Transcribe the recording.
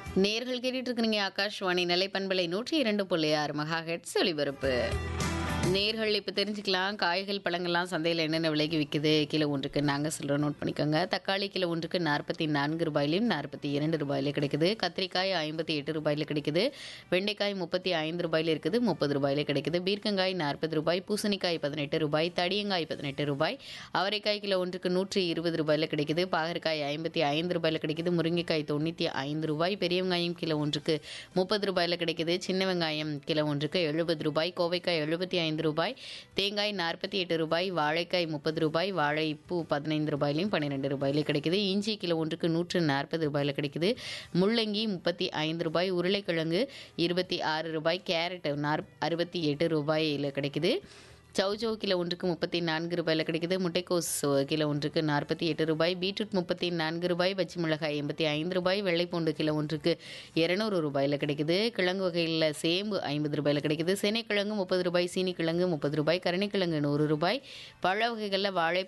நேர்கள் கேட்டுட்டு இருக்கிறீங்க ஆகாஷ்வாணி நிலைப்பண்பலை நூற்றி இரண்டு புள்ளி ஆறு மகா ஹெட்ஸ் ஒளிபரப்பு நேர்கள் இப்போ தெரிஞ்சுக்கலாம் காய்கள் பழங்கள்லாம் சந்தையில் என்னென்ன விலைக்கு விற்குது கிலோ ஒன்றுக்கு நாங்கள் சொல்கிறோம் நோட் பண்ணிக்கோங்க தக்காளி கிலோ ஒன்றுக்கு நாற்பத்தி நான்கு ரூபாயிலையும் நாற்பத்தி இரண்டு ரூபாயில கிடைக்குது கத்திரிக்காய் ஐம்பத்தி எட்டு ரூபாயில கிடைக்குது வெண்டைக்காய் முப்பத்தி ஐந்து ரூபாயில இருக்குது முப்பது ரூபாயில கிடைக்குது பீர்க்கங்காய் நாற்பது ரூபாய் பூசணிக்காய் பதினெட்டு ரூபாய் தடியங்காய் பதினெட்டு ரூபாய் அவரைக்காய் கிலோ ஒன்றுக்கு நூற்றி இருபது ரூபாயில கிடைக்குது பாகற்காய் ஐம்பத்தி ஐந்து ரூபாயில கிடைக்குது முருங்கைக்காய் தொண்ணூற்றி ஐந்து ரூபாய் பெரிய வெங்காயம் கிலோ ஒன்றுக்கு முப்பது ரூபாயில கிடைக்குது சின்ன வெங்காயம் கிலோ ஒன்றுக்கு எழுபது ரூபாய் கோவைக்காய் எழுபத்தி ஐந்து ரூபாய் தேங்காய் நாற்பத்தி எட்டு ரூபாய் வாழைக்காய் முப்பது ரூபாய் வாழைப்பூ பதினைந்து ரூபாயிலையும் பன்னிரெண்டு ரூபாயிலையும் கிடைக்குது இஞ்சி கிலோ ஒன்றுக்கு நூற்று நாற்பது ரூபாயில கிடைக்குது முள்ளங்கி முப்பத்தி ஐந்து ரூபாய் உருளைக்கிழங்கு இருபத்தி ஆறு ரூபாய் கேரட் நாற் அறுபத்தி எட்டு ரூபாயில் கிடைக்குது சௌச்சௌ கிலோ ஒன்றுக்கு முப்பத்தி நான்கு ரூபாயில் கிடைக்குது முட்டைக்கோஸ் கிலோ ஒன்றுக்கு நாற்பத்தி எட்டு ரூபாய் பீட்ரூட் முப்பத்தி நான்கு ரூபாய் பச்சை மிளகாய் எண்பத்தி ஐந்து ரூபாய் வெள்ளைப்பூண்டு கிலோ ஒன்றுக்கு இரநூறு ரூபாயில் கிடைக்குது கிழங்கு வகையில் சேம்பு ஐம்பது ரூபாயில் கிடைக்குது சேனைக்கிழங்கு முப்பது ரூபாய் சீனிக்கிழங்கு முப்பது ரூபாய் கருணைக்கிழங்கு நூறு ரூபாய் பழ வகைகளில் வாழை